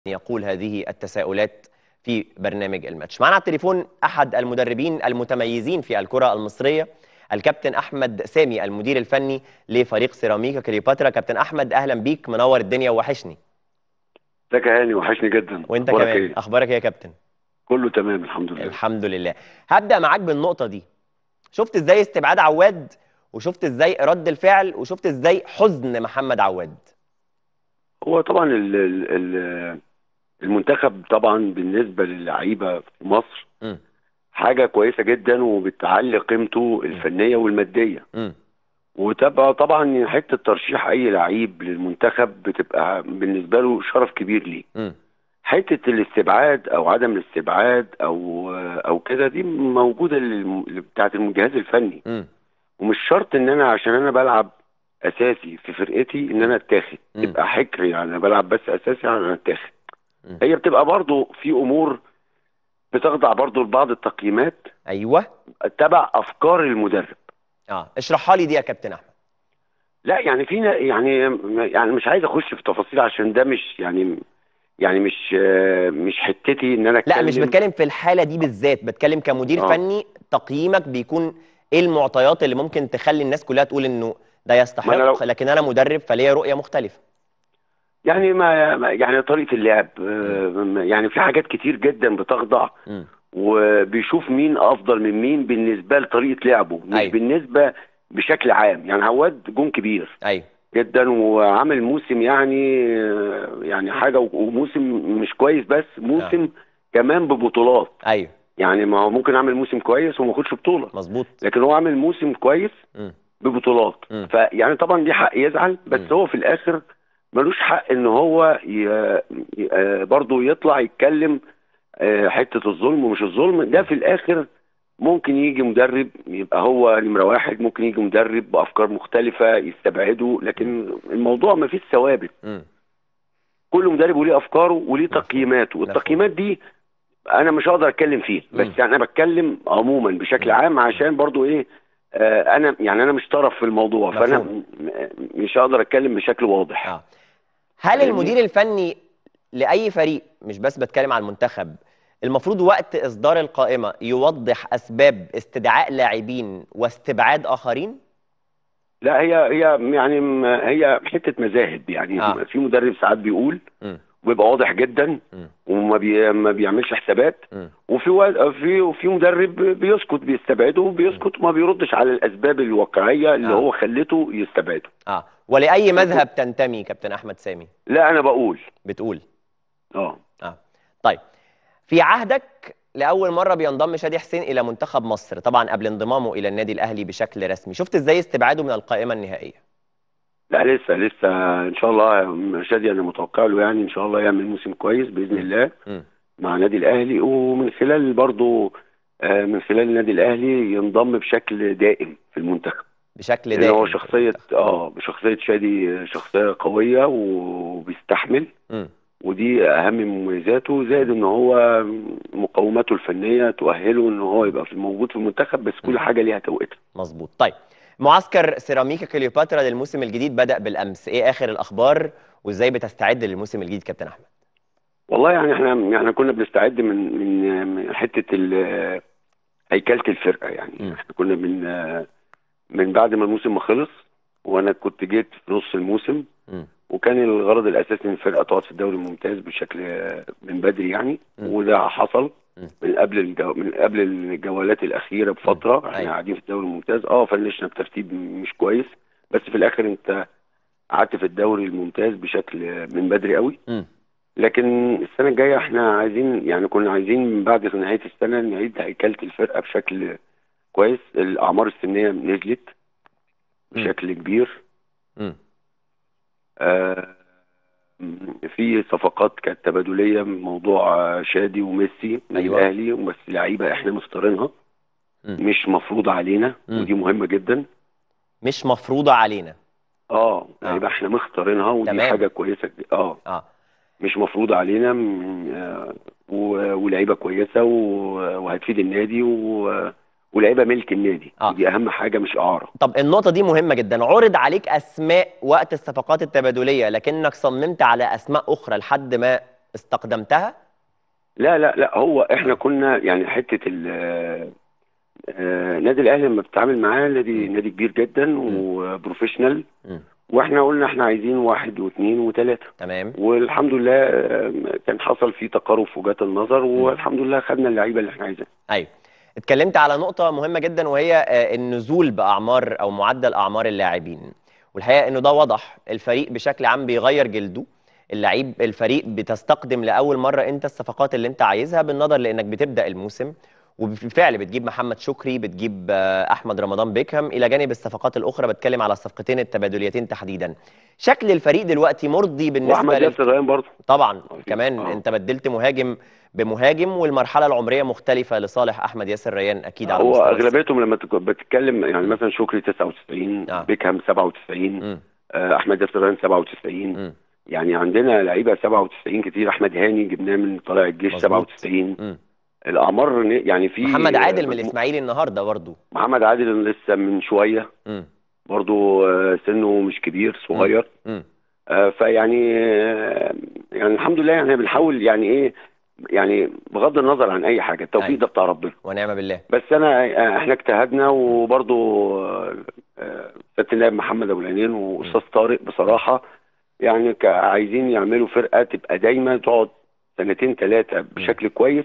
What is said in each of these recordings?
يقول هذه التساؤلات في برنامج الماتش معنا على التليفون أحد المدربين المتميزين في الكرة المصرية الكابتن أحمد سامي المدير الفني لفريق سيراميكا كليوباترا كابتن أحمد أهلا بيك منور الدنيا ووحشني ازيك يا هاني وحشني جدا وانت أخبارك كمان إيه؟ أخبارك إيه يا كابتن كله تمام الحمد لله الحمد لله هبدأ معاك بالنقطة دي شفت ازاي استبعاد عواد وشفت ازاي رد الفعل وشفت ازاي حزن محمد عواد هو طبعا ال ال ال المنتخب طبعا بالنسبه للعيبه في مصر مم. حاجه كويسه جدا وبتعلي قيمته الفنيه والماديه مم. وتبقى طبعا حته ترشيح اي لعيب للمنتخب بتبقى بالنسبه له شرف كبير ليه مم. حته الاستبعاد او عدم الاستبعاد او او كده دي موجوده للم- بتاعه الجهاز الفني مم. ومش شرط ان انا عشان انا بلعب اساسي في فرقتي ان انا اتاخد مم. تبقى حكر يعني انا بلعب بس اساسي يعني انا اتاخد مم. هي بتبقى برضو في امور بتخضع برضو لبعض التقييمات أيوه تبع افكار المدرب اه اشرحها لي دي يا كابتن أحمد لا يعني في نا- يعني يعني مش عايز اخش في تفاصيل عشان ده مش يعني يعني مش آه، مش حتتي ان انا لا اتكلم مش بتكلم في الحالة دي بالذات بتكلم كمدير آه. فني تقييمك بيكون ايه المعطيات اللي ممكن تخلي الناس كلها تقول انه ده يستحق لو- لكن انا مدرب فليا رؤية مختلفة يعني ما ما- يعني طريقه اللعب آه، يعني في حاجات كتير جدا بتخضع مم. وبيشوف مين افضل من مين بالنسبه لطريقه لعبه مش أيوة. بالنسبه بشكل عام يعني عواد جون كبير ايوه جدا وعامل موسم يعني يعني حاجه وموسم مش كويس بس موسم كمان ببطولات ايوه يعني ما هو ممكن اعمل موسم كويس وما ياخدش بطوله مظبوط لكن هو عامل موسم كويس مم. ببطولات مم. فيعني طبعا دي حق يزعل بس مم. هو في الاخر ملوش حق ان هو ي... ي... آه برضه يطلع يتكلم آه، حته الظلم ومش الظلم ده في الاخر ممكن يجي مدرب يبقى هو نمره واحد ممكن يجي مدرب بافكار مختلفه يستبعده لكن الموضوع ما فيش ثوابت مم. كل مدرب وليه افكاره وليه مفهوم. تقييماته والتقييمات دي انا مش هقدر اتكلم فيه بس مم. يعني انا بتكلم عموما بشكل مم. عام عشان برضو ايه آه انا يعني انا مش طرف في الموضوع فانا مفهوم. م- م- مش هقدر اتكلم بشكل واضح اه هل فاهمني؟ المدير الفني لاي فريق مش بس بتكلم على المنتخب المفروض وقت اصدار القائمة يوضح اسباب استدعاء لاعبين واستبعاد اخرين لا هي هي يعني م- هي حته مذاهب يعني آه. في مدرب ساعات بيقول مم. ويبقى واضح جدا مم. وما بي ما بيعملش حسابات مم. وفي و... في وفي مدرب بيسكت بيستبعده وبيسكت وما بيردش على الاسباب الواقعيه اللي آه. هو خلته يستبعده اه ولاي مذهب تنتمي كابتن احمد سامي لا انا بقول بتقول اه اه طيب في عهدك لأول مرة بينضم شادي حسين إلى منتخب مصر طبعا قبل انضمامه إلى النادي الأهلي بشكل رسمي شفت إزاي استبعاده من القائمة النهائية لا لسه لسه ان شاء الله شادي انا متوقع له يعني ان شاء الله يعمل موسم كويس باذن الله مم. مع النادي الاهلي ومن خلال برضه آه، من خلال النادي الاهلي ينضم بشكل دائم في المنتخب بشكل لان دائم هو شخصيه اه بشخصيه شادي شخصيه قويه وبيستحمل مم. ودي اهم مميزاته زائد ان هو مقوماته الفنيه تؤهله ان هو يبقى في موجود في المنتخب بس كل حاجه ليها توقيتها مظبوط طيب معسكر سيراميكا كليوباترا للموسم الجديد بدأ بالأمس إيه آخر الأخبار وإزاي بتستعد للموسم الجديد كابتن أحمد والله يعني احنا يعني كنا بنستعد من من من حته ال- هيكله الفرقه يعني مم. احنا كنا من من بعد ما الموسم ما خلص وانا كنت جيت في نص الموسم مم. وكان الغرض الاساسي ان الفرقه تقعد في الدوري الممتاز بشكل من بدري يعني مم. وده حصل مم. من قبل الجو من قبل الجولات الاخيره بفتره أيوة. احنا قاعدين في الدوري الممتاز اه فنشنا بترتيب مش كويس بس في الاخر انت قعدت في الدوري الممتاز بشكل من بدري قوي مم. لكن السنه الجايه احنا عايزين يعني كنا عايزين بعد نهايه السنه نعيد هيكله الفرقه بشكل كويس الاعمار السنيه نزلت مم. بشكل كبير مم. آه، في صفقات كانت تبادليه من موضوع آه، شادي وميسي من أيوة. الاهلي بس لعيبه احنا مختارينها مم. مش مفروضه علينا مم. ودي مهمه جدا مش مفروضة علينا اه لعيبه احنا مختارينها ودي تمام. حاجه كويسه جدا. اه آه مش مفروض علينا م- آه، و- ولعيبه كويسه و- وهتفيد النادي و- ولعيبه ملك النادي آه. دي اهم حاجه مش اعاره طب النقطة دي مهمة جدا عرض عليك أسماء وقت الصفقات التبادلية لكنك صممت على أسماء أخرى لحد ما استقدمتها لا لا لا هو احنا كنا يعني حته ال آه، نادي الاهلي لما بتتعامل معاه نادي نادي كبير جدا وبروفيشنال مم. واحنا قلنا احنا عايزين واحد واثنين وثلاثه تمام والحمد لله آه، كان حصل فيه تقارب في وجهات النظر والحمد لله خدنا اللعيبه اللي احنا عايزينها ايوه اتكلمت على نقطة مهمة جدا وهي آه، النزول بأعمار أو معدل أعمار اللاعبين والحقيقة إنه ده وضح الفريق بشكل عام بيغير جلده اللعيب الفريق بتستقدم لأول مرة أنت الصفقات اللي أنت عايزها بالنظر لأنك بتبدأ الموسم وبالفعل بتجيب محمد شكري بتجيب آه، أحمد رمضان بيكهام إلى جانب الصفقات الأخرى بتكلم على الصفقتين التبادليتين تحديدا شكل الفريق دلوقتي مرضي بالنسبة واحمد لل... ياسر ريان برضه طبعا أكيد. كمان آه. انت بدلت مهاجم بمهاجم والمرحله العمريه مختلفه لصالح احمد ياسر ريان اكيد على هو مستوى السن. اغلبيتهم لما تك- بتتكلم يعني مثلا شكري 99 آه. بيكهام 97 مم. آه، احمد ياسر ريان 97 مم. يعني عندنا لعيبه 97 كتير احمد هاني جبناه من طلائع الجيش مظبوط. 97 مم. الاعمار ن- يعني في محمد عادل من مجموع- الاسماعيلي النهارده برضو محمد عادل لسه من شويه مم. برضو آه، سنه مش كبير صغير مم. آه، فيعني آه، يعني الحمد لله يعني بنحاول يعني ايه يعني بغض النظر عن اي حاجه التوفيق أيوة. ده بتاع ربنا ونعم بالله بس انا آه، احنا اجتهدنا وبرضو آه، آه، سياده النائب محمد ابو العينين واستاذ طارق بصراحه يعني ك- عايزين يعملوا فرقه تبقى دايما تقعد سنتين ثلاثه بشكل كويس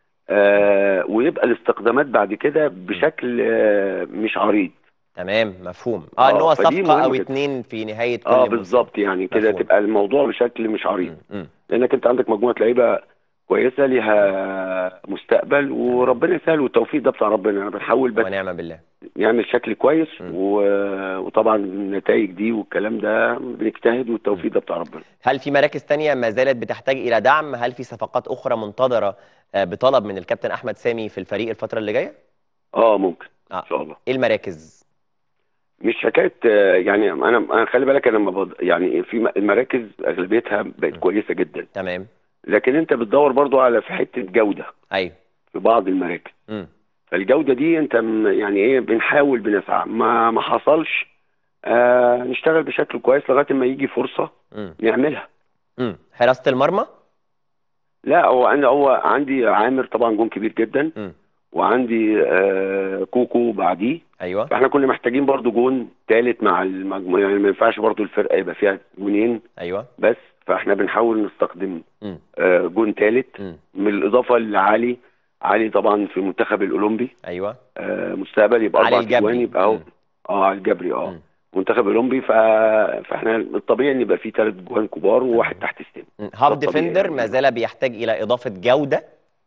آه ويبقى الاستخدامات بعد كده بشكل آه مش عريض تمام مفهوم اه ان آه، هو فدي صفقه مهمة او جدا. اتنين في نهايه كل اه موسم. بالظبط يعني كده مفهوم. تبقى الموضوع بشكل مش عريض مم. مم. لانك انت عندك مجموعه لعيبه كويسه ليها مستقبل وربنا يسهل والتوفيق ده بتاع ربنا انا بنحاول بس ونعم بالله نعمل شكل كويس مم. و... وطبعا النتائج دي والكلام ده بنجتهد والتوفيق ده بتاع ربنا هل في مراكز تانية ما زالت بتحتاج الى دعم هل في صفقات اخرى منتظره آه، بطلب من الكابتن احمد سامي في الفريق الفتره اللي جايه اه ممكن آه. ان شاء الله ايه المراكز مش حكايه آه، يعني انا انا خلي بالك انا لما بض... يعني في م- المراكز اغلبيتها بقت كويسه جدا تمام لكن انت بتدور برضو على في حته جوده ايوه في بعض المراكز مم. فالجوده دي انت م- يعني ايه بنحاول بنسعى ما ما حصلش آه نشتغل بشكل كويس لغايه ما يجي فرصه مم. نعملها مم. حراسه المرمى لا هو انا هو عندي عامر طبعا جون كبير جدا مم. وعندي آه كوكو بعديه ايوه فاحنا كنا محتاجين برضو جون ثالث مع المجموعه يعني ما ينفعش برضو الفرقه يبقى فيها جونين ايوه بس فاحنا بنحاول نستخدم مم. آه جون ثالث مم. من الاضافه لعلي علي طبعا في المنتخب الاولمبي ايوه آه مستقبل يبقى علي اربع الجبري. اجوان يبقى هو مم. اه علي الجبري اه مم. منتخب اولمبي ف... فاحنا الطبيعي ان يبقى فيه ثلاث جوان كبار وواحد تحت السن مم. هاف ده الطبيعي ديفندر يعني. ما زال بيحتاج الى اضافه جوده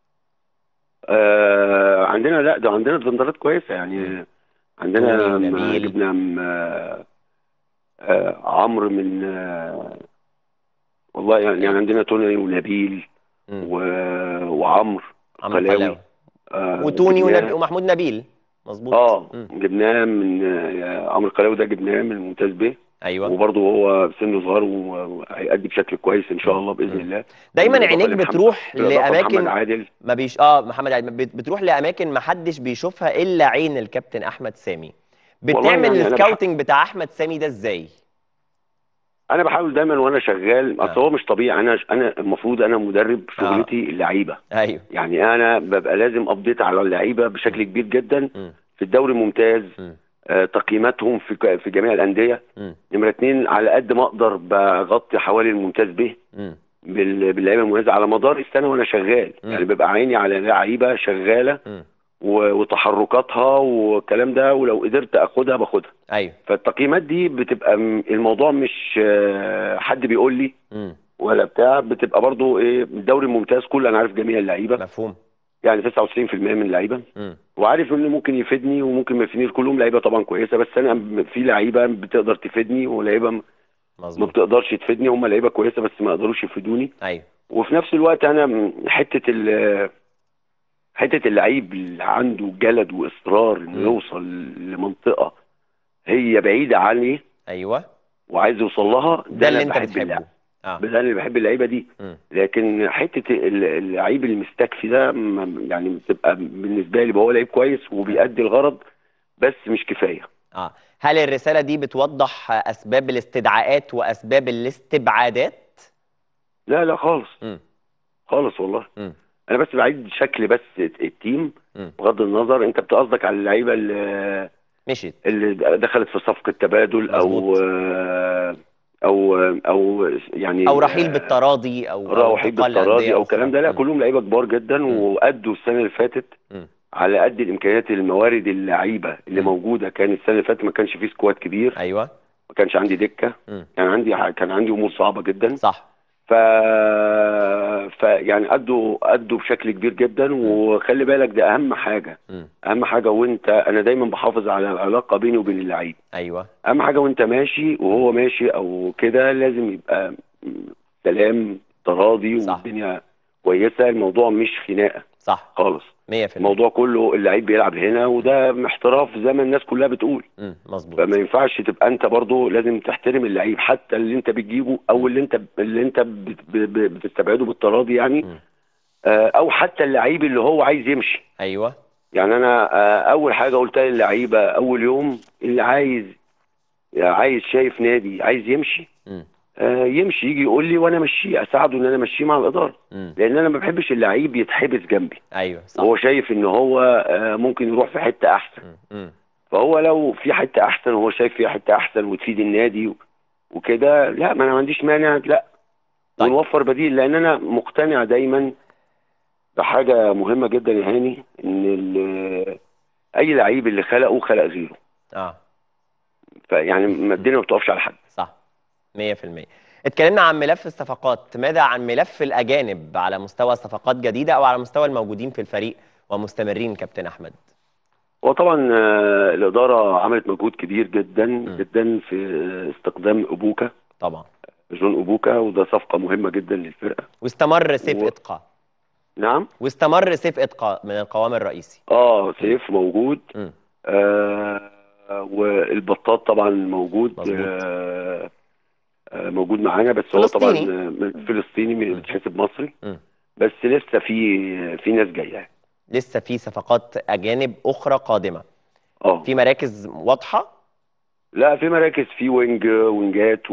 آه عندنا لا ده عندنا ديفندرات كويسه يعني عندنا توني م- ونبيل. جبنا م- آه آه عمرو من آه والله يعني, يعني عندنا توني ونبيل مم. و... وعمرو عمرو قلاوي. قلاوي آه وتوني جبناه- ونبي ومحمود نبيل مظبوط اه مم. جبناه من آه عمرو قلاوي ده جبناه من الممتاز به ايوه وبرضه هو سنه صغير وهيأدي بشكل كويس ان شاء الله باذن مم. الله دايما بالإضافة عينيك لمحمد- بتروح بالإضافة لاماكن محمد عادل ما بيش اه محمد عادل بت- بتروح لاماكن ما حدش بيشوفها الا عين الكابتن احمد سامي والله بتعمل يعني أنا السكاوتنج بتاع احمد سامي ده ازاي انا بحاول دايما وانا شغال اصل آه. هو مش طبيعي انا انا المفروض انا مدرب شغلتي اللعيبه ايوه يعني انا ببقى لازم ابديت على اللعيبه بشكل كبير جدا مم. في الدوري الممتاز مم. آه، تقييماتهم في ك- في جميع الانديه مم. نمره اتنين على قد ما اقدر بغطي حوالي الممتاز به مم. بال- باللعيبه المميزه على مدار السنه وانا شغال مم. يعني بيبقى عيني على لعيبه شغاله مم. و- وتحركاتها والكلام ده ولو قدرت اخدها باخدها ايوه فالتقييمات دي بتبقى م- الموضوع مش آه، حد بيقول لي مم. ولا بتاع بتبقى برضو ايه الدوري الممتاز كله انا عارف جميع اللعيبه مفهوم يعني 99% من اللعيبه مم. وعارف انه ممكن يفيدني وممكن ما يفيدنيش كلهم لعيبه طبعا كويسه بس انا م- في لعيبه بتقدر تفيدني ولعيبه م- ما مظبوط بتقدرش تفيدني هم لعيبه كويسه بس ما يقدروش يفيدوني ايوه وفي نفس الوقت انا م- حته ال حته اللعيب اللي عنده جلد واصرار مم. انه يوصل لمنطقه هي بعيده عني ايوه وعايز يوصل لها ده اللي أنا انت بحب بتحبه اللعب. اه ده اللي بحب اللعيبه دي مم. لكن حته ال- اللعيب المستكفي ده م- يعني بتبقى بالنسبه لي هو لعيب كويس وبيأدي الغرض بس مش كفايه اه هل الرساله دي بتوضح اسباب الاستدعاءات واسباب الاستبعادات لا لا خالص مم. خالص والله مم. انا بس بعيد شكل بس التيم مم. بغض النظر انت بتقصدك على اللعيبه اللي مشيت اللي دخلت في صفقه تبادل او مظبوط. او او يعني او رحيل بالتراضي او أو رحيل انتقال بالتراضي لأندية او أخرى. الكلام ده لا مم. كلهم لعيبه كبار جدا مم. وادوا السنه اللي فاتت مم. على قد الامكانيات الموارد اللعيبه اللي مم. موجوده كان السنه اللي فاتت ما كانش فيه سكواد كبير ايوه ما كانش عندي دكه مم. كان عندي كان عندي امور صعبه جدا صح ف... ف يعني ادوا ادوا بشكل كبير جدا وخلي بالك ده اهم حاجه مم. اهم حاجه وانت انا دايما بحافظ على العلاقه بيني وبين اللعيب ايوه اهم حاجه وانت ماشي وهو ماشي او كده لازم يبقى سلام تراضي صح. والدنيا كويسه الموضوع مش خناقه صح خالص 100% الموضوع كله اللعيب بيلعب هنا وده احتراف زي ما الناس كلها بتقول مم. مظبوط فما ينفعش تبقى انت برضو لازم تحترم اللعيب حتى اللي انت بتجيبه او اللي انت اللي انت بت- ب- ب- بتستبعده بالتراضي يعني مم. آه، او حتى اللعيب اللي هو عايز يمشي ايوه يعني انا آه، اول حاجه قلتها للعيبه اول يوم اللي عايز عايز شايف نادي عايز يمشي مم. آه، يمشي يجي يقول لي وانا امشيه اساعده ان انا امشيه مع الاداره مم. لان انا ما بحبش اللعيب يتحبس جنبي ايوه صح وهو شايف ان هو آه، ممكن يروح في حته احسن مم. مم. فهو لو في حته احسن وهو شايف فيها حته احسن وتفيد النادي و- وكده لا ما انا ما عنديش مانع لا طيب. ونوفر بديل لان انا مقتنع دايما بحاجه مهمه جدا يا هاني ان ال- اي لعيب اللي خلقه خلق غيره اه فيعني ما الدنيا ما بتقفش على حد صح 100% اتكلمنا عن ملف الصفقات ماذا عن ملف الاجانب على مستوى صفقات جديده او على مستوى الموجودين في الفريق ومستمرين كابتن احمد وطبعا آه، الاداره عملت مجهود كبير جدا جدا في استقدام ابوكا طبعا جون ابوكا وده صفقه مهمه جدا للفرقه واستمر سيف و- اتقى نعم واستمر سيف اتقى من القوام الرئيسي اه سيف موجود مم. آه والبطاط طبعا موجود مظبوط. آه آه موجود معانا بس هو طبعا فلسطيني. آه، من- فلسطيني مم. بيتحسب مصري مم. بس لسه في في ناس جايه لسه في صفقات اجانب اخرى قادمه اه في مراكز واضحه لا في مراكز في وينج وينجات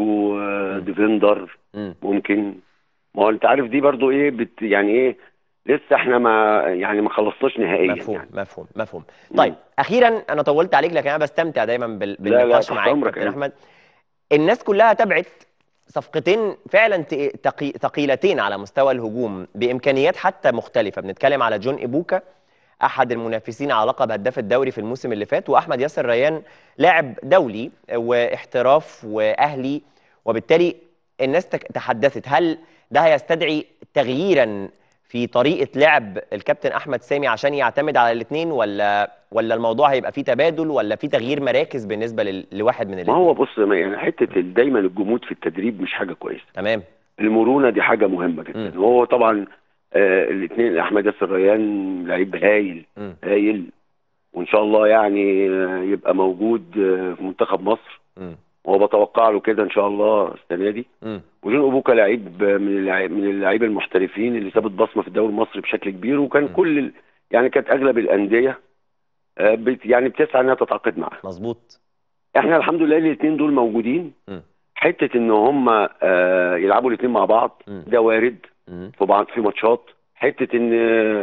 وديفندر مم. ممكن ما هو انت عارف دي برضو ايه بت يعني ايه لسه احنا ما يعني ما خلصناش نهائيا مفهوم يعني مفهوم مفهوم طيب اخيرا انا طولت عليك لكن انا بستمتع دايما بال- لا، بالنقاش تحت معاك أمرك كابتن أنت. احمد الناس كلها تابعت صفقتين فعلا تق- تقي- ثقيلتين على مستوى الهجوم بامكانيات حتى مختلفه بنتكلم على جون ايبوكا احد المنافسين على لقب هداف الدوري في الموسم اللي فات واحمد ياسر ريان لاعب دولي واحتراف واهلي وبالتالي الناس تك- تحدثت هل ده هيستدعي تغييرا في طريقه لعب الكابتن احمد سامي عشان يعتمد على الاثنين ولا ولا الموضوع هيبقى فيه تبادل ولا في تغيير مراكز بالنسبه لل- لواحد من ما الاثنين هو بص ما يعني حته ال- دايما الجمود في التدريب مش حاجه كويسه تمام المرونه دي حاجه مهمه جدا مم. وهو طبعا آه الاثنين احمد ياسر ريان لعيب هايل مم. هايل وان شاء الله يعني آه، يبقى موجود آه، في منتخب مصر مم. وبتوقع له كده ان شاء الله السنه دي مم. وجون ابوكا لعيب من اللعيب من اللعيبه المحترفين اللي سابت بصمه في الدوري المصري بشكل كبير وكان م. كل ال... يعني كانت اغلب الانديه آه، بت... يعني بتسعى انها تتعاقد معاه مظبوط احنا الحمد لله الاثنين دول موجودين مم. حته ان هم آه، يلعبوا الاثنين مع بعض م. ده وارد مم. في بعض في ماتشات حته ان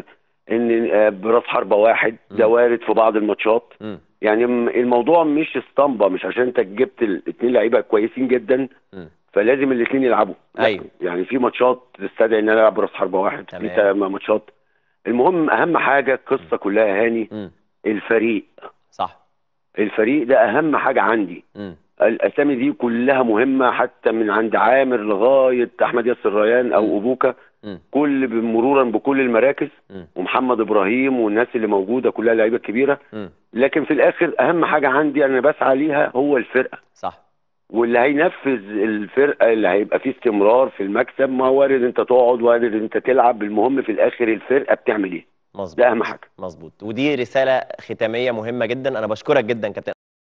ان آه، براس حربه واحد ده م. وارد في بعض الماتشات مم. يعني م- الموضوع مش اسطمبه مش عشان انت جبت الاثنين لعيبه كويسين جدا مم. فلازم الاثنين يلعبوا لا، أيوة. يعني في ماتشات تستدعي ان انا العب براس حربه واحد في تمام. تا- ماتشات المهم اهم حاجه القصه كلها يا هاني مم. الفريق صح الفريق ده اهم حاجه عندي مم. الاسامي دي كلها مهمه حتى من عند عامر لغايه احمد ياسر ريان م. او ابوكا مم. كل مرورا بكل المراكز مم. ومحمد ابراهيم والناس اللي موجوده كلها لعيبه كبيره مم. لكن في الاخر اهم حاجه عندي انا بسعى ليها هو الفرقه صح واللي هينفذ الفرقه اللي هيبقى فيه استمرار في المكسب ما وارد انت تقعد وارد انت تلعب المهم في الاخر الفرقه بتعمل ايه مظبوط ده اهم حاجه مظبوط ودي رساله ختاميه مهمه جدا انا بشكرك جدا كابتن